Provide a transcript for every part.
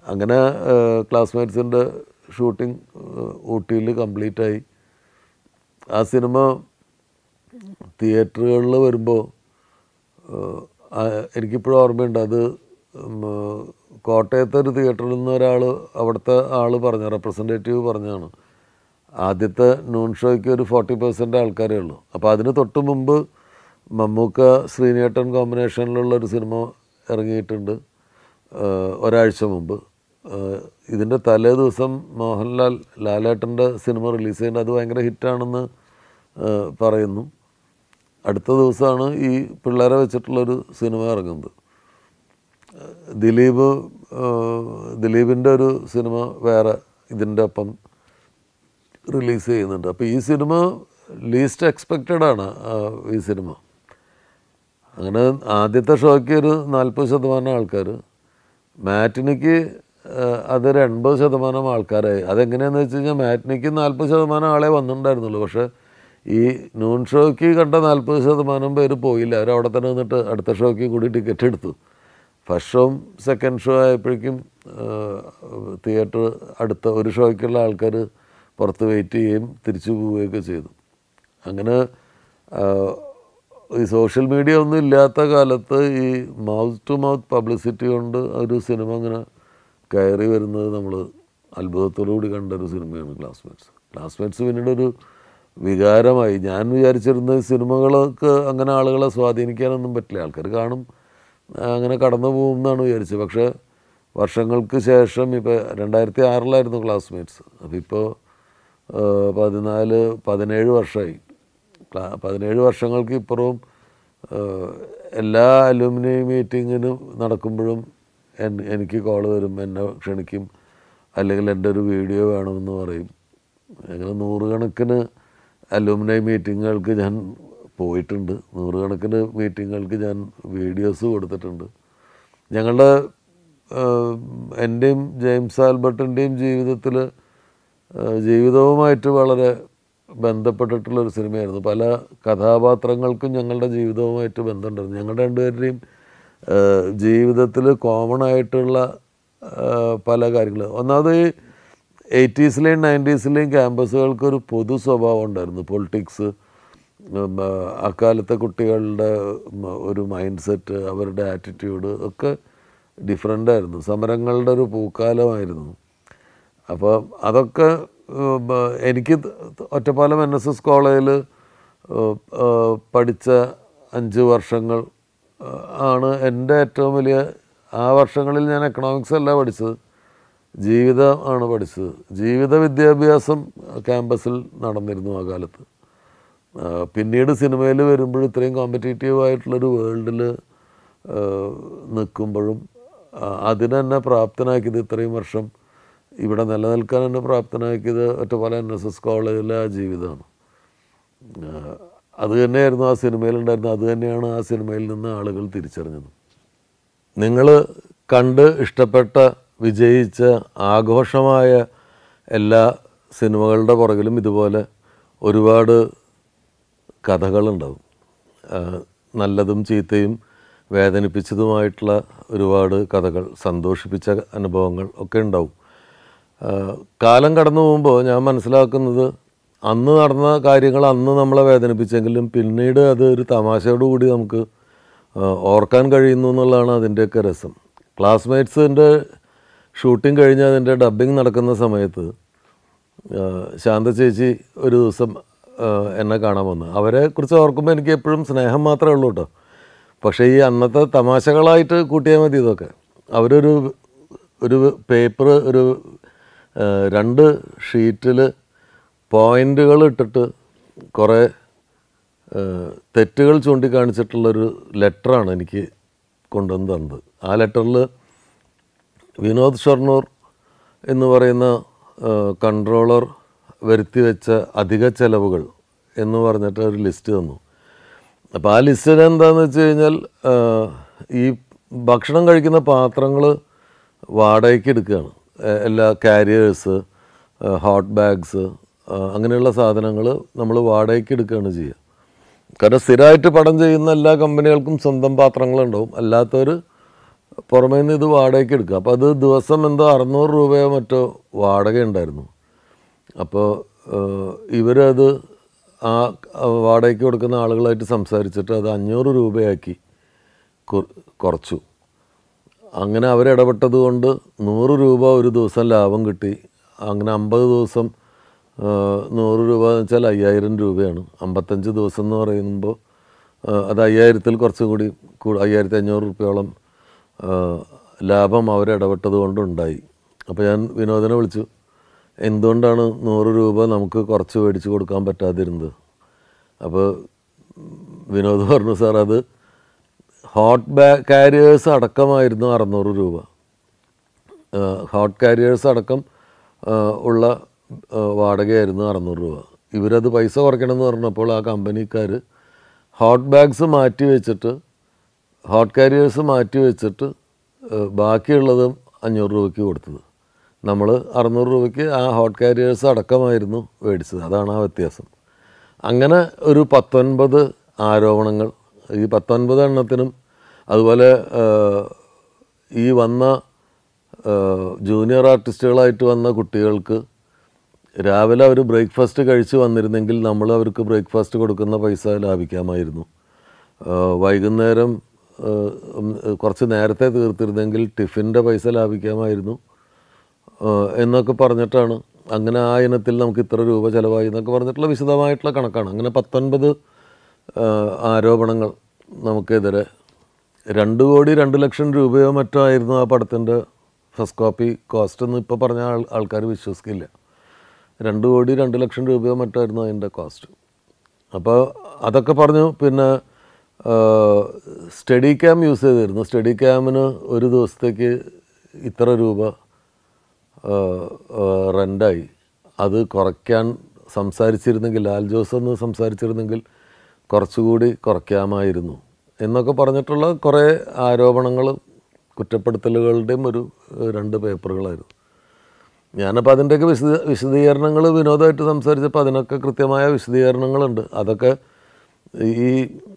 അങ്ങനെ ക്ലാസ്മേറ്റ്സിൻ്റെ ഷൂട്ടിംഗ് ഊട്ടിയിൽ കംപ്ലീറ്റ് ആയി ആ സിനിമ തിയേറ്ററുകളിൽ വരുമ്പോൾ എനിക്കിപ്പോഴും ഓർമ്മയുണ്ട് അത് ഉം, കോട്ടയത്തെ ഒരു തിയേറ്ററിൽ നിന്ന് ഒരാൾ അവിടുത്തെ ആൾ പറഞ്ഞ റെപ്രസെൻറ്റേറ്റീവ് പറഞ്ഞാണ് ആദ്യത്തെ നൂൺ ഷോയ്ക്ക് ഒരു ഫോർട്ടി പെർസെൻറ്റ് ആൾക്കാരേ ഉള്ളൂ അപ്പോൾ അതിന് തൊട്ട് മുമ്പ് മമ്മൂക്ക ശ്രീനേട്ടൻ കോമ്പിനേഷനിലുള്ള ഒരു സിനിമ ഇറങ്ങിയിട്ടുണ്ട് ഏഹ് ഒരാഴ്ച മുമ്പ് ഏഹ് ഇതിൻ്റെ തലേ ദിവസം മോഹൻലാൽ ലാലേട്ടൻ്റെ സിനിമ റിലീസ് ചെയ്യുന്നത് അത് ഭയങ്കര ഹിറ്റാണെന്ന് ഏഹ് പറയുന്നു അടുത്ത ദിവസമാണ് ഈ പിള്ളേരെ വെച്ചിട്ടുള്ളൊരു സിനിമ ഇറങ്ങുന്നത് ദിലീപ് ഏഹ് ദിലീപിൻ്റെ ഒരു സിനിമ വേറെ ഇതിൻ്റെ ഒപ്പം റിലീസ് ചെയ്യുന്നുണ്ട് അപ്പോൾ ഈ സിനിമ ലീസ്റ്റ് എക്സ്പെക്റ്റഡ് ആണ് ആ, ഈ സിനിമ അങ്ങനെ ആദ്യത്തെ ഷോയ്ക്ക് ഒരു നാൽപ്പത് ശതമാനം ആൾക്കാർ മാറ്റിനിക്ക് അതൊരു എൺപത് ശതമാനം ആൾക്കാരായി അതെങ്ങനെയാണെന്ന് വെച്ച് കഴിഞ്ഞാൽ മാറ്റിനിക്ക് നാൽപ്പത് ശതമാനം ആളെ വന്നിട്ടുണ്ടായിരുന്നുള്ളൂ പക്ഷേ ഈ നൂൺ ഷോയ്ക്ക് കണ്ട നാൽപ്പത് ശതമാനം പേര് പോയില്ല അവർ അവിടെ തന്നെ നിന്നിട്ട് അടുത്ത ഷോയ്ക്ക് കൂടി ടിക്കറ്റ് എടുത്തു ഫസ്റ്റ് ഷോയും സെക്കൻഡ് ഷോ ആയപ്പോഴേക്കും തിയേറ്റർ അടുത്ത ഒരു ഷോയ്ക്കുള്ള ആൾക്കാർ പുറത്ത് വെയിറ്റ് ചെയ്യുകയും തിരിച്ചു പോവുകയൊക്കെ ചെയ്തു അങ്ങനെ ആ, ഈ സോഷ്യൽ മീഡിയ ഒന്നും ഇല്ലാത്ത കാലത്ത് ഈ മൗത്ത് ടു മൗത്ത് പബ്ലിസിറ്റി കൊണ്ട് ഒരു സിനിമ ഇങ്ങനെ കയറി വരുന്നത് നമ്മൾ അത്ഭുതത്തോടുകൂടി കണ്ട ഒരു സിനിമയാണ് ക്ലാസ്മേറ്റ്സ് ക്ലാസ്മേറ്റ്സ് പിന്നീട് ഒരു വികാരമായി ഞാൻ വിചാരിച്ചിരുന്ന സിനിമകളൊക്കെ അങ്ങനെ ആളുകളെ സ്വാധീനിക്കാനൊന്നും പറ്റില്ല ആൾക്കാർ കാണും അങ്ങനെ കടന്നു പോകും എന്നാണ് വിചാരിച്ചത് പക്ഷേ വർഷങ്ങൾക്ക് ശേഷം ഇപ്പോൾ രണ്ടായിരത്തി ആറിലായിരുന്നു ക്ലാസ്മേറ്റ്സ് അപ്പോൾ ഇപ്പോൾ പതിനാല് പതിനേഴ് വർഷമായി ക്ലാ പതിനേഴ് വർഷങ്ങൾക്ക് ഇപ്പുറവും ഏഹ്, എല്ലാ അലുമിനി മീറ്റിങ്ങിനും നടക്കുമ്പോഴും എൻ എനിക്ക് കോൾ വരും എന്നെ ക്ഷണിക്കും അല്ലെങ്കിൽ എൻ്റെ ഒരു വീഡിയോ വേണമെന്ന് പറയും അങ്ങനെ നൂറുകണക്കിന് അലുമിനി മീറ്റിങ്ങുകൾക്ക് ഞാൻ പോയിട്ടുണ്ട് നൂറുകണക്കിന് മീറ്റിങ്ങുകൾക്ക് ഞാൻ വീഡിയോസ് കൊടുത്തിട്ടുണ്ട് ഞങ്ങളുടെ ഏഹ്, എൻ്റെയും ജെയിംസ് ആൽബർട്ടിൻ്റെയും ജീവിതത്തിൽ ജീവിതവുമായിട്ട് വളരെ ബന്ധപ്പെട്ടിട്ടുള്ളൊരു സിനിമയായിരുന്നു പല കഥാപാത്രങ്ങൾക്കും ഞങ്ങളുടെ ജീവിതവുമായിട്ട് ബന്ധമുണ്ടായിരുന്നു ഞങ്ങളുടെ രണ്ടുപേരുടെയും ജീവിതത്തിൽ കോമൺ ആയിട്ടുള്ള ആ, പല കാര്യങ്ങൾ ഒന്നാമത് ഈ എയ്റ്റീസിലെയും നയൻറ്റീസിലെയും ക്യാമ്പസുകൾക്ക് ഒരു പൊതു സ്വഭാവം ഉണ്ടായിരുന്നു പൊളിറ്റിക്സ് ഉം, ആ, അക്കാലത്തെ കുട്ടികളുടെ ഉം, ഒരു മൈൻഡ് സെറ്റ് അവരുടെ ആറ്റിറ്റ്യൂഡ് ഒക്കെ ഡിഫറെൻ്റ് ആയിരുന്നു സമരങ്ങളുടെ ഒരു പൂക്കാലമായിരുന്നു അപ്പോൾ അതൊക്കെ ഉം, ബ- എനിക്ക് ത- ഒറ്റപ്പാലം എൻ എസ് എസ് കോളേജിൽ പഠിച്ച അഞ്ച് വർഷങ്ങൾ ആ, ആണ് എൻ്റെ ഏറ്റവും വലിയ ആ വർഷങ്ങളിൽ ഞാൻ എക്കണോമിക്സ് അല്ല പഠിച്ചത് ജീവിതം ആണ് പഠിച്ചത് ജീവിത വിദ്യാഭ്യാസം ക്യാമ്പസിൽ നടന്നിരുന്നു ആ കാലത്ത് ആ, പിന്നീട് സിനിമയിൽ വരുമ്പോൾ ഇത്രയും കോമ്പറ്റേറ്റീവ് ആയിട്ടുള്ളൊരു വേൾഡിൽ നിൽക്കുമ്പോഴും ആ, അതിനെ എന്നെ പ്രാപ്തനാക്കിയത് ഇത്രയും വർഷം ഇവിടെ നിലനിൽക്കാൻ എന്നെ പ്രാപ്തനാക്കിയത് ഒറ്റപ്പാലം എൻ എസ് എസ് കോളേജിലെ ആ ജീവിതമാണ് ആ, അത് തന്നെയായിരുന്നു ആ സിനിമയിലുണ്ടായിരുന്നത് അത് തന്നെയാണ് ആ സിനിമയിൽ നിന്ന് ആളുകൾ തിരിച്ചറിഞ്ഞത് നിങ്ങൾ കണ്ട് ഇഷ്ടപ്പെട്ട വിജയിച്ച ആഘോഷമായ എല്ലാ സിനിമകളുടെ പുറകിലും ഇതുപോലെ ഒരുപാട് കഥകളുണ്ടാവും ആ, നല്ലതും ചീത്തയും വേദനിപ്പിച്ചതുമായിട്ടുള്ള ഒരുപാട് കഥകൾ സന്തോഷിപ്പിച്ച അനുഭവങ്ങൾ ഒക്കെ ഉണ്ടാവും ആ, കാലം കടന്നു പോകുമ്പോൾ ഞാൻ മനസ്സിലാക്കുന്നത് അന്ന് നടന്ന കാര്യങ്ങൾ അന്ന് നമ്മളെ വേദനിപ്പിച്ചെങ്കിലും പിന്നീട് അത് ഒരു തമാശയോടുകൂടി നമുക്ക് ആ, ഓർക്കാൻ കഴിയുന്നു എന്നുള്ളതാണ് അതിൻ്റെയൊക്കെ രസം ക്ലാസ്മേറ്റ്സിൻ്റെ ഷൂട്ടിംഗ് കഴിഞ്ഞ് അതിൻ്റെ ഡബ്ബിങ് നടക്കുന്ന സമയത്ത് ആ, ശാന്ത ചേച്ചി ഒരു ദിവസം ആ, എന്നെ കാണാൻ വന്നു അവരെ കുറിച്ച് ഓർക്കുമ്പോൾ എനിക്ക് എപ്പോഴും സ്നേഹം മാത്രമേ ഉള്ളൂ കേട്ടോ പക്ഷേ ഈ അന്നത്തെ തമാശകളായിട്ട് കൂട്ടിയാൽ മതി ഇതൊക്കെ അവരൊരു ഒരു പേപ്പർ ഒരു ആ, രണ്ട് ഷീറ്റിൽ പോയിൻ്റുകൾ ഇട്ടിട്ട് കുറേ ആ, തെറ്റുകൾ ചൂണ്ടിക്കാണിച്ചിട്ടുള്ളൊരു ലെറ്ററാണ് എനിക്ക് കൊണ്ടുവന്ന് തന്നത് ആ ലെറ്ററിൽ വിനോദ് ഷൊർണൂർ എന്ന് പറയുന്ന ആ, കൺട്രോളർ വരുത്തി വെച്ച അധിക ചെലവുകൾ എന്ന് പറഞ്ഞിട്ട് ഒരു ലിസ്റ്റ് തന്നു അപ്പോൾ ആ ലിസ്റ്റിൽ എന്താണെന്ന് വെച്ച് കഴിഞ്ഞാൽ ആ, ഈ ഭക്ഷണം കഴിക്കുന്ന പാത്രങ്ങൾ വാടകയ്ക്ക് എടുക്കുകയാണ് എ- എല്ലാ കാരിയേഴ്സ് ഹോട്ട് ബാഗ്സ് അങ്ങനെയുള്ള സാധനങ്ങൾ നമ്മൾ വാടകയ്ക്ക് എടുക്കുകയാണ് ചെയ്യുക കാരണം സ്ഥിരമായിട്ട് പടം ചെയ്യുന്ന എല്ലാ കമ്പനികൾക്കും സ്വന്തം പാത്രങ്ങളുണ്ടാവും അല്ലാത്തവർ പുറമേ നിന്ന് ഇത് വാടകയ്ക്ക് എടുക്കുക അപ്പോൾ അത് ദിവസം എന്തോ അറുന്നൂറ് രൂപയോ മറ്റോ വാടക ഉണ്ടായിരുന്നു അപ്പോൾ ഇവരത് ആ ആ വാടകയ്ക്ക് കൊടുക്കുന്ന ആളുകളായിട്ട് സംസാരിച്ചിട്ട് അത് അഞ്ഞൂറ് രൂപയാക്കി കു- കുറച്ചു അങ്ങനെ അവരിടപെട്ടത് കൊണ്ട് നൂറ് രൂപ ഒരു ദിവസം ലാഭം കിട്ടി അങ്ങനെ അമ്പത് ദിവസം ആ, നൂറ് രൂപ എന്ന് വെച്ചാൽ അയ്യായിരം രൂപയാണ് അമ്പത്തഞ്ച് ദിവസം എന്ന് പറയുമ്പോൾ ആ, അത് അയ്യായിരത്തിൽ കുറച്ചും കൂടി കൂ- അയ്യായിരത്തി അഞ്ഞൂറ് റുപ്യോളം ആ, ലാഭം അവരിടപെട്ടത് കൊണ്ടുണ്ടായി അപ്പോൾ ഞാൻ വിനോദനെ വിളിച്ചു എന്തുകൊണ്ടാണ് നൂറ് രൂപ നമുക്ക് കുറച്ച് മേടിച്ച് കൊടുക്കാൻ പറ്റാതിരുന്നത് അപ്പോൾ വിനോദ് പറഞ്ഞു സാർ അത് ഹോട്ട് ബാ കാരിയേഴ്സ് അടക്കമായിരുന്നു അറുന്നൂറ് രൂപ ഹോട്ട് കാരിയേഴ്സ് അടക്കം ആ, ഉള്ള ആ, വാടകയായിരുന്നു അറുന്നൂറ് രൂപ ഇവരത് പൈസ കുറയ്ക്കണം എന്ന് പറഞ്ഞപ്പോൾ ആ കമ്പനിക്കാർ ഹോട്ട് ബാഗ്സ് മാറ്റി വെച്ചിട്ട് ഹോട്ട് കാരിയേഴ്സ് മാറ്റി വെച്ചിട്ട് ആ, ബാക്കിയുള്ളതും അഞ്ഞൂറ് രൂപയ്ക്ക് കൊടുത്തത് നമ്മൾ അറുന്നൂറ് രൂപയ്ക്ക് ആ ഹോട്ട് കാരിയേഴ്സ് അടക്കമായിരുന്നു മേടിച്ചത് അതാണ് ആ വ്യത്യാസം അങ്ങനെ ഒരു പത്തൊൻപത് ആരോപണങ്ങൾ ഈ പത്തൊൻപത് എണ്ണത്തിനും അതുപോലെ ആ, ഈ വന്ന ആ, ജൂനിയർ ആർട്ടിസ്റ്റുകളായിട്ട് വന്ന കുട്ടികൾക്ക് രാവിലെ അവർ ബ്രേക്ക്ഫാസ്റ്റ് കഴിച്ച് വന്നിരുന്നെങ്കിൽ നമ്മൾ അവർക്ക് ബ്രേക്ക്ഫാസ്റ്റ് കൊടുക്കുന്ന പൈസ ലാഭിക്കാമായിരുന്നു ആ, വൈകുന്നേരം ആ, ഉം, കുറച്ച് നേരത്തെ തീർത്തിരുന്നെങ്കിൽ ടിഫിൻ്റെ പൈസ ലാഭിക്കാമായിരുന്നു ആ, എന്നൊക്കെ പറഞ്ഞിട്ടാണ് അങ്ങനെ ആ ഇനത്തിൽ നമുക്ക് ഇത്ര രൂപ ചിലവായി എന്നൊക്കെ പറഞ്ഞിട്ടുള്ള വിശദമായിട്ടുള്ള കണക്കാണ് അങ്ങനെ പത്തൊൻപത് ആ, ആരോപണങ്ങൾ നമുക്കെതിരെ രണ്ട് കോടി രണ്ട് ലക്ഷം രൂപയോ മറ്റോ ആയിരുന്നു ആ പടത്തിൻ്റെ ഫസ്റ്റ് കോപ്പി കോസ്റ്റ് എന്ന് ഇപ്പോൾ പറഞ്ഞ ആൾ ആൾക്കാർ വിശ്വസിക്കില്ല രണ്ട് കോടി രണ്ട് ലക്ഷം രൂപയോ മറ്റോ ആയിരുന്നു അതിൻ്റെ കോസ്റ്റ് അപ്പോൾ അതൊക്കെ പറഞ്ഞു പിന്നെ സ്റ്റഡി ക്യാം യൂസ് ചെയ്തിരുന്നു സ്റ്റഡി ക്യാമിന് ഒരു ദിവസത്തേക്ക് ഇത്ര രൂപ റെൻ്റായി അത് കുറയ്ക്കാൻ സംസാരിച്ചിരുന്നെങ്കിൽ ലാൽ ജോസ് എന്ന് സംസാരിച്ചിരുന്നെങ്കിൽ കുറച്ചുകൂടി കുറയ്ക്കാമായിരുന്നു എന്നൊക്കെ പറഞ്ഞിട്ടുള്ള കുറേ ആരോപണങ്ങളും കുറ്റപ്പെടുത്തലുകളുടെയും ഒരു ഏഹ്, രണ്ട് പേപ്പറുകളായിരുന്നു ഞാനപ്പോൾ അതിൻ്റെയൊക്കെ വിശദ വിശദീകരണങ്ങൾ വിനോദമായിട്ട് സംസാരിച്ചപ്പോൾ അതിനൊക്കെ കൃത്യമായ വിശദീകരണങ്ങളുണ്ട് അതൊക്കെ ഈ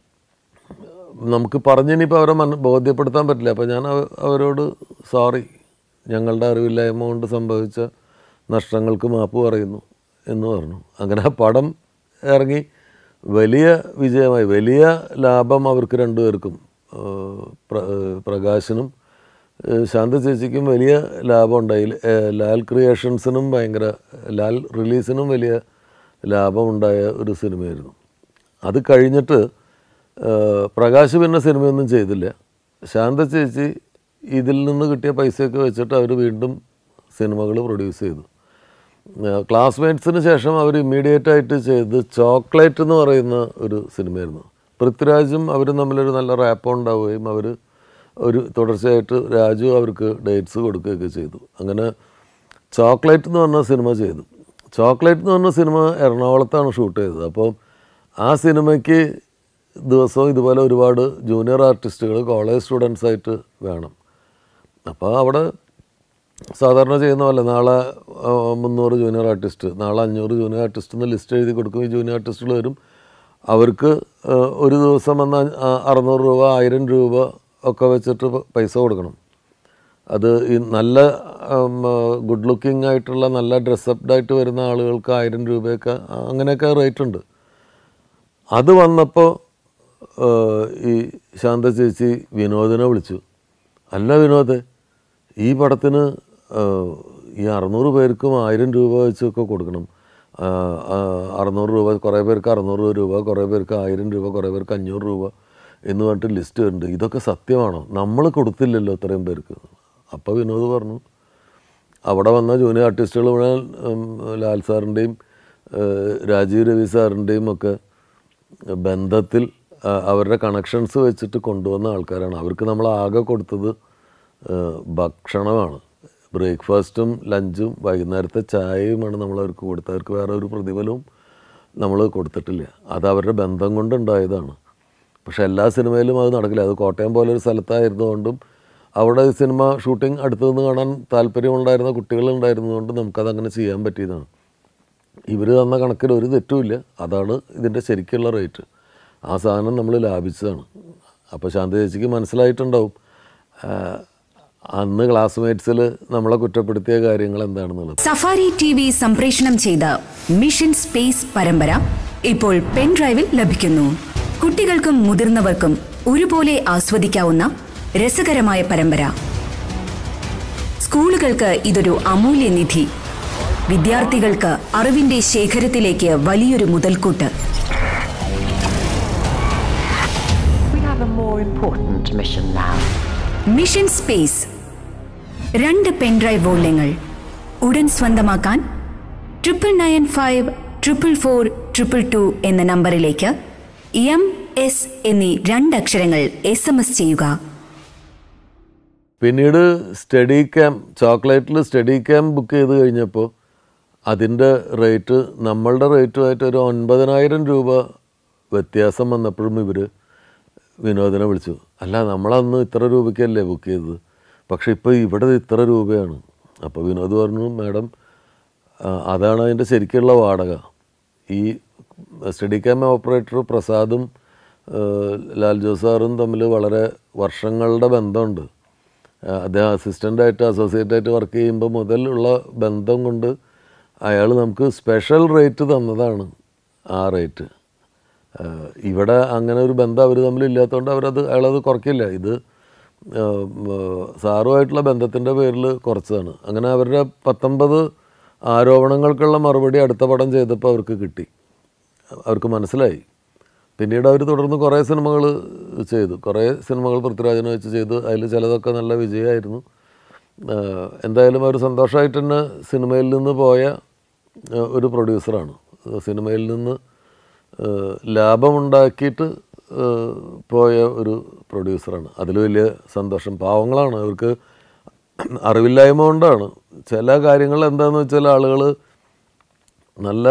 നമുക്ക് പറഞ്ഞിനിപ്പോൾ അവരെ മന ബോധ്യപ്പെടുത്താൻ പറ്റില്ല അപ്പോൾ ഞാൻ അവ- അവരോട് സോറി ഞങ്ങളുടെ അറിവില്ലായ്മ കൊണ്ട് സംഭവിച്ച നഷ്ടങ്ങൾക്ക് മാപ്പ് പറയുന്നു എന്ന് പറഞ്ഞു അങ്ങനെ ആ പടം ഇറങ്ങി വലിയ വിജയമായി വലിയ ലാഭം അവർക്ക് രണ്ടുപേർക്കും ആ, പ്ര പ്രകാശനും ഏഹ് ശാന്ത ചേച്ചിക്കും വലിയ ലാഭം ഉണ്ടായി ഏഹ് ലാൽ ക്രിയേഷൻസിനും ഭയങ്കര ലാൽ റിലീസിനും വലിയ ലാഭമുണ്ടായ ഒരു സിനിമയായിരുന്നു അത് കഴിഞ്ഞിട്ട് ഏഹ് പ്രകാശ് പിന്നെ സിനിമയൊന്നും ചെയ്തില്ല ശാന്ത ചേച്ചി ഇതിൽ നിന്ന് കിട്ടിയ പൈസയൊക്കെ വെച്ചിട്ട് അവർ വീണ്ടും സിനിമകൾ പ്രൊഡ്യൂസ് ചെയ്തു ക്ലാസ്മേറ്റ്സിന് ശേഷം അവർ ഇമ്മീഡിയറ്റ് ആയിട്ട് ചെയ്ത് ചോക്ലേറ്റ് എന്ന് പറയുന്ന ഒരു സിനിമയായിരുന്നു പൃഥ്വിരാജും അവരും തമ്മിലൊരു നല്ല റാപ്പ് ഉണ്ടാവുകയും അവർ ഒരു തുടർച്ചയായിട്ട് രാജു അവർക്ക് ഡേറ്റ്സ് കൊടുക്കുകയൊക്കെ ചെയ്തു അങ്ങനെ ചോക്ലേറ്റ് എന്ന് പറഞ്ഞ സിനിമ ചെയ്തു ചോക്ലേറ്റ് എന്ന് പറഞ്ഞ സിനിമ എറണാകുളത്താണ് ഷൂട്ട് ചെയ്തത് അപ്പോൾ ആ സിനിമയ്ക്ക് ദിവസവും ഇതുപോലെ ഒരുപാട് ജൂനിയർ ആർട്ടിസ്റ്റുകൾ കോളേജ് സ്റ്റുഡൻസ് ആയിട്ട് വേണം അപ്പോൾ അവിടെ സാധാരണ ചെയ്യുന്ന പോലെ നാളെ ആ, മുന്നൂറ് ജൂനിയർ ആർട്ടിസ്റ്റ് നാളെ അഞ്ഞൂറ് ജൂനിയർ ആർട്ടിസ്റ്റ് എന്ന് ലിസ്റ്റ് എഴുതി കൊടുക്കും ഈ ജൂനിയർ ആർട്ടിസ്റ്റുകൾ വരും അവർക്ക് ആ, ഒരു ദിവസം വന്ന ആ- അറുന്നൂറ് രൂപ ആയിരം രൂപ ഒക്കെ വെച്ചിട്ട് പ- പൈസ കൊടുക്കണം അത് ഈ നല്ല ഗുഡ് ലുക്കിംഗ് ആയിട്ടുള്ള നല്ല ഡ്രസ്സപ്ഡ് ആയിട്ട് വരുന്ന ആളുകൾക്ക് ആയിരം രൂപയൊക്കെ അങ്ങനെയൊക്കെ റേറ്റ് ഉണ്ട് അത് വന്നപ്പോൾ ഈ ശാന്ത ചേച്ചി വിനോദിനെ വിളിച്ചു അല്ല വിനോദ് ഈ പടത്തിന് ആ, ഈ അറുന്നൂറ് പേർക്കും ആയിരം രൂപ വെച്ചൊക്കെ കൊടുക്കണം ആ, ആ, അറുന്നൂറ് രൂപ കുറേ പേർക്ക് അറുന്നൂറ് രൂപ കുറേ പേർക്ക് ആയിരം രൂപ കുറേ പേർക്ക് അഞ്ഞൂറ് രൂപ എന്ന് പറഞ്ഞിട്ട് ലിസ്റ്റ് ഉണ്ട് ഇതൊക്കെ സത്യമാണോ നമ്മൾ കൊടുത്തില്ലല്ലോ ഇത്രയും പേർക്ക് അപ്പോൾ വിനോദ് പറഞ്ഞു അവിടെ വന്ന ജൂനിയർ ആർട്ടിസ്റ്റുകൾ മുഴുവൻ ഉം, ലാൽ സാറിൻ്റെയും ഏഹ്, രാജീവ് രവി സാറിൻ്റെയും ഒക്കെ ബന്ധത്തിൽ ആ, അവരുടെ കണക്ഷൻസ് വെച്ചിട്ട് കൊണ്ടുവന്ന ആൾക്കാരാണ് അവർക്ക് നമ്മൾ ആകെ കൊടുത്തത് ഏഹ്, ഭക്ഷണമാണ് ബ്രേക്ക്ഫാസ്റ്റും ലഞ്ചും വൈകുന്നേരത്തെ ചായയുമാണ് നമ്മൾ അവർക്ക് കൊടുത്തത് അവർക്ക് വേറെ ഒരു പ്രതിഫലവും നമ്മൾ കൊടുത്തിട്ടില്ല അത് അവരുടെ ബന്ധം കൊണ്ടുണ്ടായതാണ് പക്ഷെ എല്ലാ സിനിമയിലും അത് നടക്കില്ല അത് കോട്ടയം പോലെ ഒരു സ്ഥലത്തായിരുന്നുകൊണ്ടും അവിടെ ഈ സിനിമ ഷൂട്ടിംഗ് അടുത്തു നിന്ന് കാണാൻ താല്പര്യമുണ്ടായിരുന്ന കുട്ടികളുണ്ടായിരുന്നതുകൊണ്ട് നമുക്കതങ്ങനെ ചെയ്യാൻ പറ്റിയതാണ് ഇവർ തന്ന കണക്കിൽ ഒരു തെറ്റുമില്ല അതാണ് ഇതിൻ്റെ ശരിക്കുള്ള റേറ്റ് ആ സാധനം നമ്മൾ ലാഭിച്ചതാണ് അപ്പോൾ ശാന്ത ചേച്ചിക്ക് മനസ്സിലായിട്ടുണ്ടാവും ആ, അന്ന് ക്ലാസ്മേറ്റ്സിൽ നമ്മളെ കുറ്റപ്പെടുത്തിയ കാര്യങ്ങൾ എന്താണെന്നുള്ളത് സഫാരി ടി വി സംപ്രേഷണം ചെയ്ത മിഷൻ സ്പേസ് പരമ്പര ഇപ്പോൾ പെൻഡ്രൈവിൽ ലഭിക്കുന്നു കുട്ടികൾക്കും മുതിർന്നവർക്കും ഒരുപോലെ ആസ്വദിക്കാവുന്ന രസകരമായ പരമ്പര സ്കൂളുകൾക്ക് ഇതൊരു അമൂല്യ നിധി വിദ്യാർത്ഥികൾക്ക് അറിവിന്റെ ശേഖരത്തിലേക്ക് വലിയൊരു മുതൽക്കൂട്ട് We have a more important mission now. Mission space രണ്ട് പെൻഡ്രൈവ് വോള്യങ്ങൾ ഉടൻ സ്വന്തമാക്കാൻ triple nine five triple four triple two എന്ന നമ്പറിലേക്ക് എം എസ് എന്നീ രണ്ടക്ഷരങ്ങൾ എസ് എം എസ് ചെയ്യുക പിന്നീട് സ്റ്റഡി ക്യാമ്പ് ചോക്ലേറ്റിൽ സ്റ്റഡി ക്യാമ്പ് ബുക്ക് ചെയ്ത് കഴിഞ്ഞപ്പോൾ അതിൻ്റെ റേറ്റ് നമ്മളുടെ റേറ്റുമായിട്ട് ഒരു ഒൻപതിനായിരം രൂപ വ്യത്യാസം വന്നപ്പോഴും ഇവർ വിനോദനെ വിളിച്ചു അല്ല നമ്മളന്ന് ഇത്ര രൂപയ്ക്കല്ലേ ബുക്ക് ചെയ്തത് പക്ഷെ ഇപ്പോൾ ഇവിടെ ഇത്ര രൂപയാണ് അപ്പോൾ വിനോദ് പറഞ്ഞു മാഡം ആ, അതാണ് അതിൻ്റെ ശരിക്കുള്ള വാടക ഈ സ്റ്റഡി ക്യാമ്പ് ഓപ്പറേറ്റർ പ്രസാദും ആ, ലാൽ ജോസ് സാറും തമ്മിൽ വളരെ വർഷങ്ങളുടെ ബന്ധമുണ്ട് ആ, അദ്ദേഹം അസിസ്റ്റൻ്റായിട്ട് അസോസിയേറ്റായിട്ട് വർക്ക് ചെയ്യുമ്പോൾ മുതലുള്ള ബന്ധം കൊണ്ട് അയാൾ നമുക്ക് സ്പെഷ്യൽ റേറ്റ് തന്നതാണ് ആ റേറ്റ് ആ, ഇവിടെ അങ്ങനെ ഒരു ബന്ധം അവർ തമ്മിൽ ഇല്ലാത്തതുകൊണ്ട് അവരത് അയാളത് കുറയ്ക്കില്ല ഇത് ആ, ഉം, സാറുമായിട്ടുള്ള ബന്ധത്തിൻ്റെ പേരിൽ കുറച്ചതാണ് അങ്ങനെ അവരുടെ പത്തൊമ്പത് ആരോപണങ്ങൾക്കുള്ള മറുപടി അടുത്ത പടം ചെയ്തപ്പോൾ അവർക്ക് കിട്ടി അവർക്ക് മനസ്സിലായി പിന്നീട് അവർ തുടർന്ന് കുറേ സിനിമകൾ ചെയ്തു കുറേ സിനിമകൾ പൃഥ്വിരാജിനെ വെച്ച് ചെയ്തു അതിൽ ചിലതൊക്കെ നല്ല വിജയമായിരുന്നു ആഹ് എന്തായാലും അവർ സന്തോഷമായിട്ട് തന്നെ സിനിമയിൽ നിന്ന് പോയ ആഹ് ഒരു പ്രൊഡ്യൂസറാണ് സിനിമയിൽ നിന്ന് ആഹ് ലാഭമുണ്ടാക്കിയിട്ട് ആഹ് പോയ ഒരു പ്രൊഡ്യൂസറാണ് അതിൽ വലിയ സന്തോഷം പാവങ്ങളാണ് അവർക്ക് അറിവില്ലായ്മ കൊണ്ടാണ് ചില കാര്യങ്ങൾ എന്താണെന്ന് വെച്ചാൽ ആളുകൾ നല്ല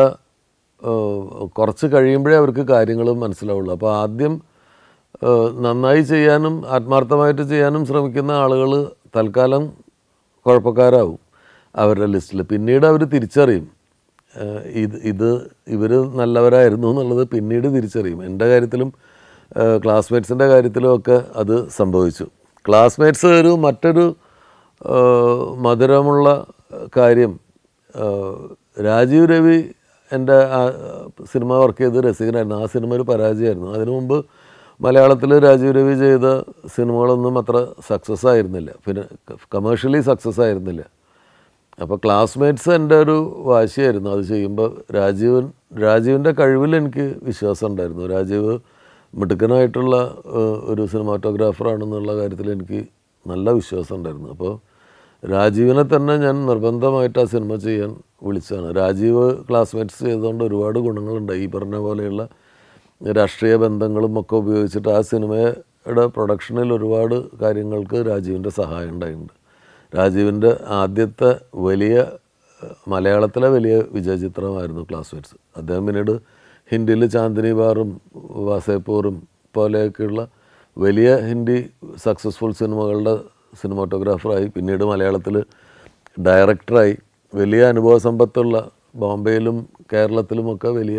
ഏഹ്, കുറച്ച് കഴിയുമ്പോഴേ അവർക്ക് കാര്യങ്ങൾ മനസ്സിലാവുള്ളൂ അപ്പോൾ ആദ്യം ഏഹ്, നന്നായി ചെയ്യാനും ആത്മാർത്ഥമായിട്ട് ചെയ്യാനും ശ്രമിക്കുന്ന ആളുകൾ തൽക്കാലം കുഴപ്പക്കാരാവും അവരുടെ ലിസ്റ്റിൽ പിന്നീട് അവർ തിരിച്ചറിയും ഏഹ്, ഇത് ഇത് ഇവർ നല്ലവരായിരുന്നു എന്നുള്ളത് പിന്നീട് തിരിച്ചറിയും എൻ്റെ കാര്യത്തിലും ക്ലാസ്മേറ്റ്സിൻ്റെ കാര്യത്തിലും ഒക്കെ അത് സംഭവിച്ചു ക്ലാസ്മേറ്റ്സ് ഒരു മറ്റൊരു ഏഹ്, മധുരമുള്ള കാര്യം ഏഹ്, രാജീവ് രവി എൻ്റെ ആ സിനിമ വർക്ക് ചെയ്ത് രസികനായിരുന്നു ആ സിനിമ ഒരു പരാജയമായിരുന്നു അതിനു മുമ്പ് മലയാളത്തിൽ രാജീവ് രവി ചെയ്ത സിനിമകളൊന്നും അത്ര സക്സസ് ആയിരുന്നില്ല പിന്നെ കമേഴ്ഷ്യലി സക്സസ് ആയിരുന്നില്ല അപ്പോൾ ക്ലാസ്മേറ്റ്സ് എൻ്റെ ഒരു വാശിയായിരുന്നു അത് ചെയ്യുമ്പോൾ രാജീവൻ രാജീവിൻ്റെ കഴിവിൽ എനിക്ക് വിശ്വാസം ഉണ്ടായിരുന്നു രാജീവ് മിടുക്കനായിട്ടുള്ള ഏഹ്, ഒരു സിനിമാറ്റോഗ്രാഫറാണെന്നുള്ള കാര്യത്തിൽ എനിക്ക് നല്ല വിശ്വാസം ഉണ്ടായിരുന്നു അപ്പോൾ രാജീവിനെ തന്നെ ഞാൻ നിർബന്ധമായിട്ട് ആ സിനിമ ചെയ്യാൻ വിളിച്ചതാണ് രാജീവ് ക്ലാസ്മേറ്റ്സ് ചെയ്തുകൊണ്ട് ഒരുപാട് ഗുണങ്ങളുണ്ട് ഈ പറഞ്ഞ പോലെയുള്ള രാഷ്ട്രീയ ബന്ധങ്ങളും ഒക്കെ ഉപയോഗിച്ചിട്ട് ആ സിനിമയുടെ പ്രൊഡക്ഷനിൽ ഒരുപാട് കാര്യങ്ങൾക്ക് രാജീവിൻ്റെ സഹായം ഉണ്ടായിട്ടുണ്ട് രാജീവിൻ്റെ ആദ്യത്തെ വലിയ ഏഹ്, മലയാളത്തിലെ വലിയ വിജയചിത്രമായിരുന്നു ക്ലാസ്മേറ്റ്സ് അദ്ദേഹം പിന്നീട് ഹിന്ദിയിൽ ചാന്ദിനി ബാറും വാസേപ്പൂറും പോലെയൊക്കെയുള്ള വലിയ ഹിന്ദി സക്സസ്ഫുൾ സിനിമകളുടെ സിനിമാറ്റോഗ്രാഫറായി പിന്നീട് മലയാളത്തിൽ ഡയറക്ടറായി വലിയ അനുഭവ സമ്പത്തുള്ള ബോംബെയിലും കേരളത്തിലുമൊക്കെ വലിയ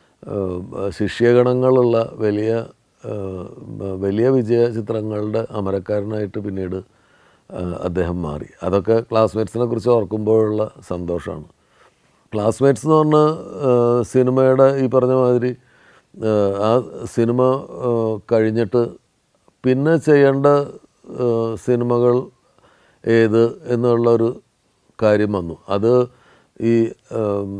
ഏഹ്, ശിഷ്യഗണങ്ങളുള്ള വലിയ ഏഹ്, വലിയ വിജയ ചിത്രങ്ങളുടെ അമരക്കാരനായിട്ട് പിന്നീട് ഏഹ്, അദ്ദേഹം മാറി അതൊക്കെ ക്ലാസ്മേറ്റ്സിനെ കുറിച്ച് ഓർക്കുമ്പോഴുള്ള സന്തോഷമാണ് ക്ലാസ്മേറ്റ്സ് എന്ന് പറഞ്ഞ ഏഹ്, സിനിമയുടെ ഈ പറഞ്ഞ മാതിരി ഏഹ്, ആ സിനിമ ഏഹ്, കഴിഞ്ഞിട്ട് പിന്നെ ചെയ്യേണ്ട ഏഹ്, സിനിമകൾ ഏത് എന്നുള്ളൊരു കാര്യം വന്നു അത് ഈ ഏം,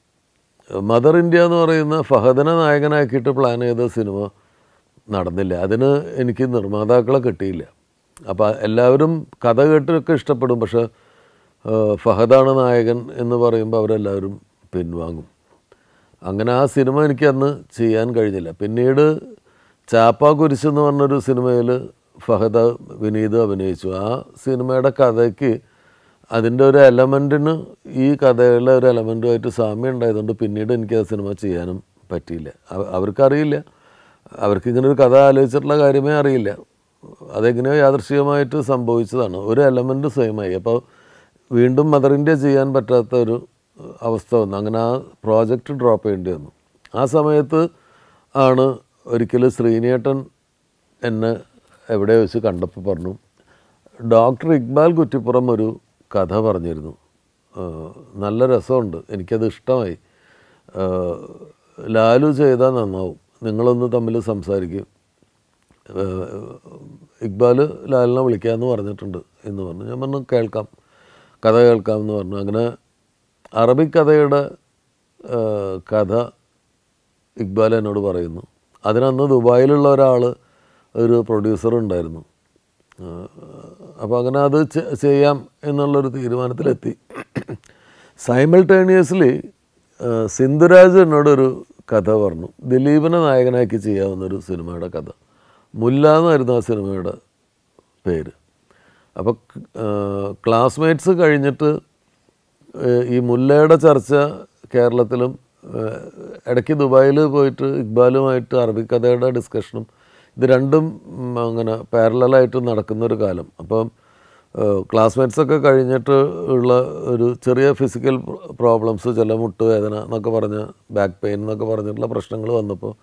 മദർ ഇന്ത്യ എന്ന് പറയുന്ന ഫഹദിനെ നായകനാക്കിയിട്ട് പ്ലാൻ ചെയ്ത സിനിമ നടന്നില്ല അതിന് എനിക്ക് നിർമ്മാതാക്കളെ കിട്ടിയില്ല അപ്പോൾ എല്ലാവരും കഥ കേട്ടൊക്കെ ഇഷ്ടപ്പെടും പക്ഷെ ഏഹ്, ഫഹദാണ് നായകൻ എന്ന് പറയുമ്പോൾ അവരെല്ലാവരും പിൻവാങ്ങും അങ്ങനെ ആ സിനിമ എനിക്ക് അന്ന് ചെയ്യാൻ കഴിഞ്ഞില്ല പിന്നീട് ചാപ്പാ കുരിശ് എന്ന് പറഞ്ഞൊരു സിനിമയിൽ ഫഹദ വിനീത് അഭിനയിച്ചു ആ സിനിമയുടെ കഥയ്ക്ക് അതിൻ്റെ ഒരു എലമെൻറ്റിന് ഈ കഥയിലെ ഒരു എലമെൻറ്റുമായിട്ട് സാമ്യം ഉണ്ടായതുകൊണ്ട് പിന്നീട് എനിക്ക് ആ സിനിമ ചെയ്യാനും പറ്റിയില്ല അവ- അവർക്കറിയില്ല അവർക്ക് ഇങ്ങനെ ഒരു കഥ ആലോചിച്ചിട്ടുള്ള കാര്യമേ അറിയില്ല അതെങ്ങനെയോ യാദൃശ്ചികമായിട്ട് സംഭവിച്ചതാണ് ഒരു എലമെൻറ്റ് സെയിമായി അപ്പോൾ വീണ്ടും മദർ ഇന്ത്യ ചെയ്യാൻ പറ്റാത്ത ഒരു അവസ്ഥ വന്നു അങ്ങനെ ആ പ്രോജക്റ്റ് ഡ്രോപ്പ് ചെയ്യേണ്ടി വന്നു ആ സമയത്ത് ആണ് ഒരിക്കൽ ശ്രീനേട്ടൻ എന്നെ എവിടെ വെച്ച് കണ്ടപ്പോൾ പറഞ്ഞു ഡോക്ടർ ഇക്ബാൽ കുറ്റിപ്പുറം ഒരു കഥ പറഞ്ഞിരുന്നു ആ, നല്ല രസമുണ്ട് എനിക്കത് ഇഷ്ടമായി ആ, ലാലു ചെയ്താൽ നന്നാവും നിങ്ങളൊന്ന് തമ്മിൽ സംസാരിക്കും ആ, ഇക്ബാൽ ലാലിനെ വിളിക്കാമെന്ന് പറഞ്ഞിട്ടുണ്ട് എന്ന് പറഞ്ഞു ഞാൻ പറഞ്ഞു കേൾക്കാം കഥ കേൾക്കാം എന്ന് പറഞ്ഞു അങ്ങനെ അറബിക് കഥയുടെ ആ, കഥ ഇക്ബാൽ എന്നോട് പറയുന്നു അതിനന്ന് ദുബായിലുള്ള ഒരാൾ ഒരു പ്രൊഡ്യൂസർ ഉണ്ടായിരുന്നു അപ്പോൾ അങ്ങനെ അത് ചെ- ചെയ്യാം എന്നുള്ളൊരു തീരുമാനത്തിലെത്തി സൈമിൾട്ടേനിയസ്ലി സിന്ധുരാജ് എന്നോടൊരു കഥ പറഞ്ഞു ദിലീപിനെ നായകനാക്കി ചെയ്യാവുന്നൊരു സിനിമയുടെ കഥ മുല്ല എന്നായിരുന്നു ആ സിനിമയുടെ പേര് അപ്പോൾ ക്ലാസ്മേറ്റ്സ് കഴിഞ്ഞിട്ട് ഏഹ് ഈ മുല്ലയുടെ ചർച്ച കേരളത്തിലും ഏഹ് ഇടയ്ക്ക് ദുബായിൽ പോയിട്ട് ഇക്ബാലുമായിട്ട് അറബിക്കഥയുടെ ഡിസ്കഷനും ഇത് രണ്ടും ഉം, അങ്ങനെ പാരലായിട്ട് നടക്കുന്നൊരു കാലം അപ്പം ക്ലാസ്മേറ്റ്സ് ഒക്കെ കഴിഞ്ഞിട്ട് ഉള്ള ഒരു ചെറിയ ഫിസിക്കൽ പ്രോബ്ലംസ് ചില മുട്ടുവേദന എന്നൊക്കെ പറഞ്ഞ് ബാക്ക് പെയിൻ എന്നൊക്കെ പറഞ്ഞിട്ടുള്ള പ്രശ്നങ്ങൾ വന്നപ്പോൾ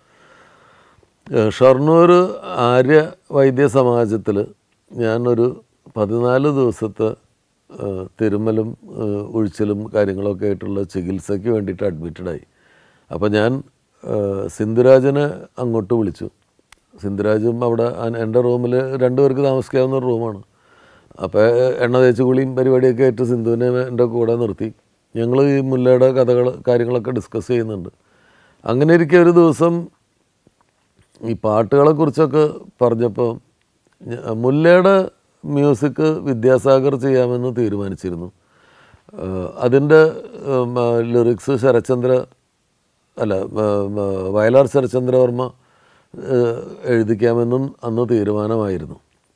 ഏഹ് ഷൊർണൂർ ആര്യ വൈദ്യ സമാജത്തിൽ ഞാനൊരു പതിനാല് ദിവസത്തെ ഏഹ് തിരുമ്മലും ഏഹ് ഉഴിച്ചിലും കാര്യങ്ങളൊക്കെ ആയിട്ടുള്ള ചികിത്സയ്ക്ക് വേണ്ടിയിട്ട് അഡ്മിറ്റഡായി അപ്പോൾ ഞാൻ ഏഹ് സിന്ധുരാജനെ അങ്ങോട്ട് വിളിച്ചു സിന്ധുരാജും അവിടെ അൻ- എൻ്റെ റൂമിൽ രണ്ടുപേർക്ക് താമസിക്കാവുന്ന ഒരു റൂമാണ് അപ്പോൾ എണ്ണ തേച്ച് കുളിയും പരിപാടിയൊക്കെ ആയിട്ട് സിന്ധുവിനെ എൻ്റെ കൂടെ നിർത്തി ഞങ്ങൾ ഈ മുല്ലയുടെ കഥകൾ കാര്യങ്ങളൊക്കെ ഡിസ്കസ് ചെയ്യുന്നുണ്ട് അങ്ങനെ ഇരിക്കെ ഒരു ദിവസം ഈ പാട്ടുകളെ കുറിച്ചൊക്കെ പറഞ്ഞപ്പോൾ ഞ- മുല്ലയുടെ മ്യൂസിക് വിദ്യാസാഗർ ചെയ്യാമെന്ന് തീരുമാനിച്ചിരുന്നു ആഹ് അതിൻ്റെ ലിറിക്സ് ശരചന്ദ്ര അല്ല മ- മ- വയലാർ ശരചന്ദ്രവർമ്മ ആഹ് എഴുതിക്കാമെന്നും അന്ന് തീരുമാനമായിരുന്നു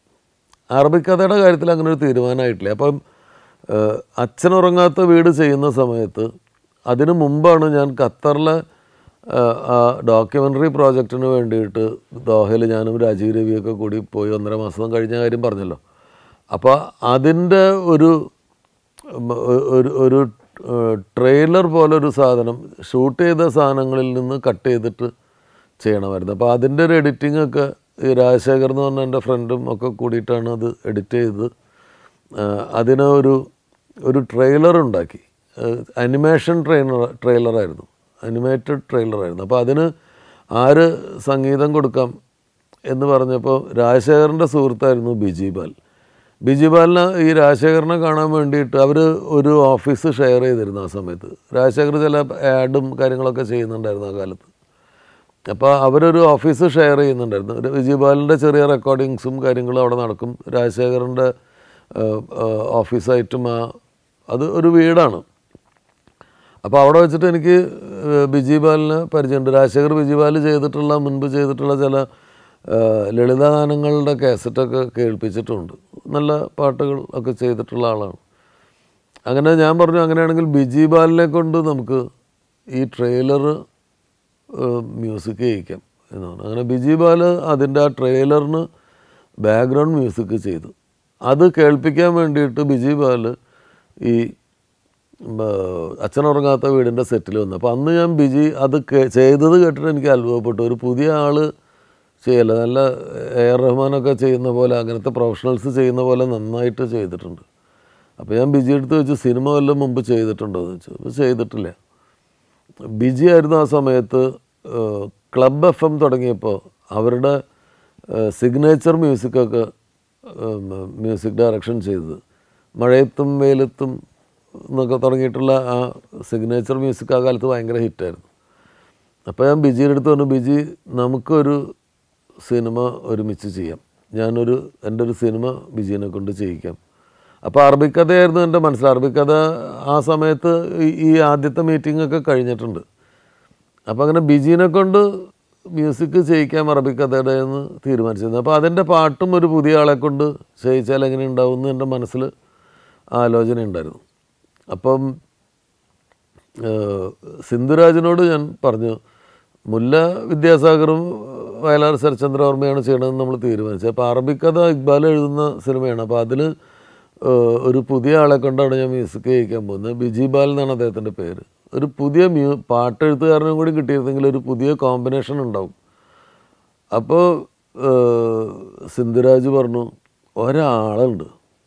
അറബിക് കഥയുടെ കാര്യത്തിൽ അങ്ങനെ ഒരു തീരുമാനമായിട്ടില്ല അപ്പം ആഹ് അച്ഛനുറങ്ങാത്ത വീട് ചെയ്യുന്ന സമയത്ത് അതിനു മുമ്പാണ് ഞാൻ ഖത്തറിലെ ആഹ് ആ ഡോക്യുമെൻ്ററി പ്രോജക്റ്റിന് വേണ്ടിയിട്ട് ദോഹയിൽ ഞാനും രാജീവ് രവിയൊക്കെ കൂടി പോയി ഒന്നര മാസം കഴിഞ്ഞ കാര്യം പറഞ്ഞല്ലോ അപ്പോൾ അതിൻ്റെ ഒരു ഉം, ഒ- ഒരു ഒരു ട്രെയിലർ പോലെ ഒരു സാധനം ഷൂട്ട് ചെയ്ത സാധനങ്ങളിൽ നിന്ന് കട്ട് ചെയ്തിട്ട് ചെയ്യണമായിരുന്നു അപ്പോൾ അതിൻ്റെ ഒരു എഡിറ്റിംഗ് ഒക്കെ ഈ രാജശേഖർ എന്ന് പറഞ്ഞ എൻ്റെ ഫ്രണ്ടും ഒക്കെ കൂടിയിട്ടാണ് അത് എഡിറ്റ് ചെയ്ത് ആ, അതിന് ഒരു ഒരു ട്രെയിലർ ഉണ്ടാക്കി അനിമേഷൻ ട്രെയിലർ ട്രെയിലറായിരുന്നു അനിമേറ്റഡ് ട്രെയിലറായിരുന്നു അപ്പോൾ അതിന് ആര് സംഗീതം കൊടുക്കാം എന്ന് പറഞ്ഞപ്പോൾ രാജശേഖറിൻ്റെ സുഹൃത്തായിരുന്നു ബിജി ബാൽ ബിജി ബാലിന് ഈ രാജശേഖറിനെ കാണാൻ വേണ്ടിയിട്ട് അവർ ഒരു ഓഫീസ് ഷെയർ ചെയ്തിരുന്നു ആ സമയത്ത് രാജശേഖർ ചില ആഡും കാര്യങ്ങളൊക്കെ ചെയ്യുന്നുണ്ടായിരുന്നു ആ കാലത്ത് അപ്പോൾ അവരൊരു ഓഫീസ് ഷെയർ ചെയ്യുന്നുണ്ടായിരുന്നു ഒരു വിജയ് ബാലിൻ്റെ ചെറിയ റെക്കോർഡിങ്സും കാര്യങ്ങളും അവിടെ നടക്കും രാജശേഖറിൻ്റെ ഓഫീസായിട്ടും ആ അത് ഒരു വീടാണ് അപ്പോൾ അവിടെ വെച്ചിട്ട് എനിക്ക് ഏഹ്, ബിജി ബാലിനെ പരിചയമുണ്ട് രാജശേഖർ ബിജി ബാൽ ചെയ്തിട്ടുള്ള മുൻപ് ചെയ്തിട്ടുള്ള ചില ഏഹ്, ലളിതഗാനങ്ങളുടെ കാസറ്റൊക്കെ കേൾപ്പിച്ചിട്ടുണ്ട് നല്ല പാട്ടുകൾ ഒക്കെ ചെയ്തിട്ടുള്ള ആളാണ് അങ്ങനെ ഞാൻ പറഞ്ഞു അങ്ങനെയാണെങ്കിൽ ബിജി ബാലിനെ കൊണ്ട് നമുക്ക് ഈ ട്രെയിലർ മ്യൂസിക് ചെയ്യിക്കാം എന്ന് പറഞ്ഞു അങ്ങനെ ബിജി ബാൽ അതിൻ്റെ ആ ട്രെയിലറിന് ബാക്ക്ഗ്രൗണ്ട് മ്യൂസിക് ചെയ്തു അത് കേൾപ്പിക്കാൻ വേണ്ടിയിട്ട് ബിജി ബാൽ ഈ ഉം, ആ, അച്ഛനുറങ്ങാത്ത വീടിൻ്റെ സെറ്റിൽ വന്നു അപ്പോൾ അന്ന് ഞാൻ ബിജി അത് കേ- ചെയ്തത് കേട്ടിട്ട് എനിക്ക് അത്ഭുതപ്പെട്ടു ഒരു പുതിയ ആൾ ചെയ്യല്ല നല്ല എ ആർ റഹ്മാനൊക്കെ ചെയ്യുന്ന പോലെ അങ്ങനത്തെ പ്രൊഫഷണൽസ് ചെയ്യുന്ന പോലെ നന്നായിട്ട് ചെയ്തിട്ടുണ്ട് അപ്പോൾ ഞാൻ ബിജി എടുത്ത് വെച്ച് സിനിമ വല്ലതും മുമ്പ് ചെയ്തിട്ടുണ്ടോ എന്ന് വെച്ചു അപ്പോൾ ചെയ്തിട്ടില്ല ബിജി ആയിരുന്നു ആ സമയത്ത് ക്ലബ് എഫ് എം തുടങ്ങിയപ്പോൾ അവരുടെ സിഗ്നേച്ചർ മ്യൂസിക്കൊക്കെ മ്യൂസിക് ഡയറക്ഷൻ ചെയ്തത് മഴയത്തും വെയിലത്തും എന്നൊക്കെ തുടങ്ങിയിട്ടുള്ള ആ സിഗ്നേച്ചർ മ്യൂസിക് ആ കാലത്ത് ഭയങ്കര ഹിറ്റായിരുന്നു അപ്പോൾ ഞാൻ ബിജിയുടെ അടുത്ത് പറഞ്ഞു ബിജി നമുക്കൊരു സിനിമ ഒരുമിച്ച് ചെയ്യാം ഞാനൊരു എൻ്റെ ഒരു സിനിമ ബിജീനെ കൊണ്ട് ചെയ്യിക്കാം അപ്പോൾ അറബിക് കഥയായിരുന്നു എൻ്റെ മനസ്സിൽ അറബിക് കഥ ആ സമയത്ത് ഈ- ഈ ആദ്യത്തെ മീറ്റിംഗ് ഒക്കെ കഴിഞ്ഞിട്ടുണ്ട് അപ്പോൾ അങ്ങനെ ബിജീനെ കൊണ്ട് മ്യൂസിക് ചെയ്യിക്കാം അറബിക് കഥയുടെ എന്ന് തീരുമാനിച്ചിരുന്നു അപ്പോൾ അതിൻ്റെ പാട്ടും ഒരു പുതിയ ആളെ കൊണ്ട് ചെയ്യിച്ചാൽ എങ്ങനെ ഉണ്ടാവും എന്ന് എൻ്റെ മനസ്സിൽ ആലോചന ഉണ്ടായിരുന്നു അപ്പം ഏഹ്, സിന്ധുരാജിനോട് ഞാൻ പറഞ്ഞു മുല്ല വിദ്യാസാഗറും വയലാർ ശരചന്ദ്രവർമ്മയാണ് ചെയ്യണമെന്ന് നമ്മൾ തീരുമാനിച്ചത് അപ്പോൾ അറബിക് കഥ ഇക്ബാൽ എഴുതുന്ന സിനിമയാണ് അപ്പോൾ അതിൽ ഒരു പുതിയ ആളെ കൊണ്ടാണ് ഞാൻ മ്യൂസിക് ചെയ്യിക്കാൻ പോകുന്നത് ബിജി ബാൽ എന്നാണ് അദ്ദേഹത്തിൻ്റെ പേര് ഒരു പുതിയ മ്യൂ പാട്ടെഴുത്തുകാരനും കൂടി കിട്ടിയിരുന്നെങ്കിൽ ഒരു പുതിയ കോമ്പിനേഷൻ ഉണ്ടാവും അപ്പോൾ സിന്ധുരാജ് പറഞ്ഞു ഒരാളുണ്ട്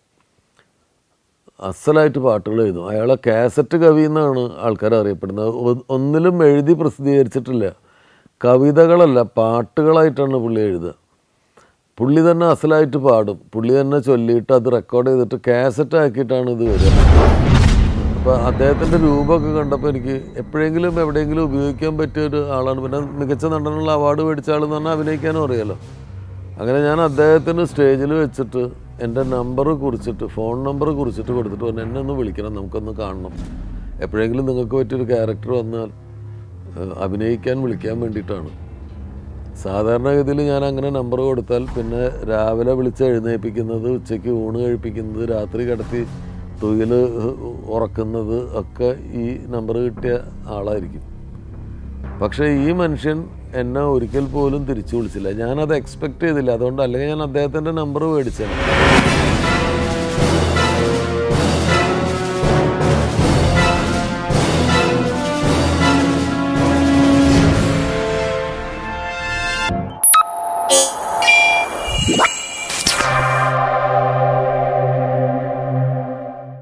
അസലായിട്ട് പാട്ടുകൾ എഴുതും അയാളെ കാസറ്റ് കവി എന്നാണ് ആൾക്കാർ അറിയപ്പെടുന്നത് ഒ- ഒന്നിലും എഴുതി പ്രസിദ്ധീകരിച്ചിട്ടില്ല കവിതകളല്ല പാട്ടുകളായിട്ടാണ് പുള്ളി എഴുതുക പുള്ളി തന്നെ അസലായിട്ട് പാടും പുള്ളി തന്നെ ചൊല്ലിയിട്ട് അത് റെക്കോർഡ് ചെയ്തിട്ട് കാസറ്റ് ആക്കിയിട്ടാണ് ഇത് വരിക അപ്പോൾ അദ്ദേഹത്തിൻ്റെ രൂപമൊക്കെ കണ്ടപ്പോൾ എനിക്ക് എപ്പോഴെങ്കിലും എവിടെയെങ്കിലും ഉപയോഗിക്കാൻ പറ്റിയ ഒരു ആളാണ് പിന്നെ മികച്ച നടനുള്ള അവാർഡ് മേടിച്ച ആളെന്ന് പറഞ്ഞാൽ അഭിനയിക്കാനും അറിയാലോ അങ്ങനെ ഞാൻ അദ്ദേഹത്തിന് സ്റ്റേജിൽ വെച്ചിട്ട് എൻ്റെ നമ്പർ കുറിച്ചിട്ട് ഫോൺ നമ്പർ കുറിച്ചിട്ട് കൊടുത്തിട്ട് പറഞ്ഞു എന്നെ ഒന്ന് വിളിക്കണം നമുക്കൊന്ന് കാണണം എപ്പോഴെങ്കിലും നിങ്ങൾക്ക് പറ്റിയൊരു ക്യാരക്ടർ വന്നാൽ ഏഹ്, അഭിനയിക്കാൻ വിളിക്കാൻ വേണ്ടിയിട്ടാണ് സാധാരണഗതിയിൽ ഞാൻ അങ്ങനെ നമ്പർ കൊടുത്താൽ പിന്നെ രാവിലെ വിളിച്ച് എഴുന്നേൽപ്പിക്കുന്നത് ഉച്ചയ്ക്ക് ഊണ് കഴിപ്പിക്കുന്നത് രാത്രി കിടത്തി തുയിൽ ഉറക്കുന്നത് ഒക്കെ ഈ നമ്പർ കിട്ടിയ ആളായിരിക്കും പക്ഷേ ഈ മനുഷ്യൻ എന്നെ ഒരിക്കൽ പോലും തിരിച്ചു വിളിച്ചില്ല ഞാനത് എക്സ്പെക്ട് ചെയ്തില്ല അതുകൊണ്ട് അല്ലെങ്കിൽ ഞാൻ അദ്ദേഹത്തിൻ്റെ നമ്പർ മേടിച്ചത്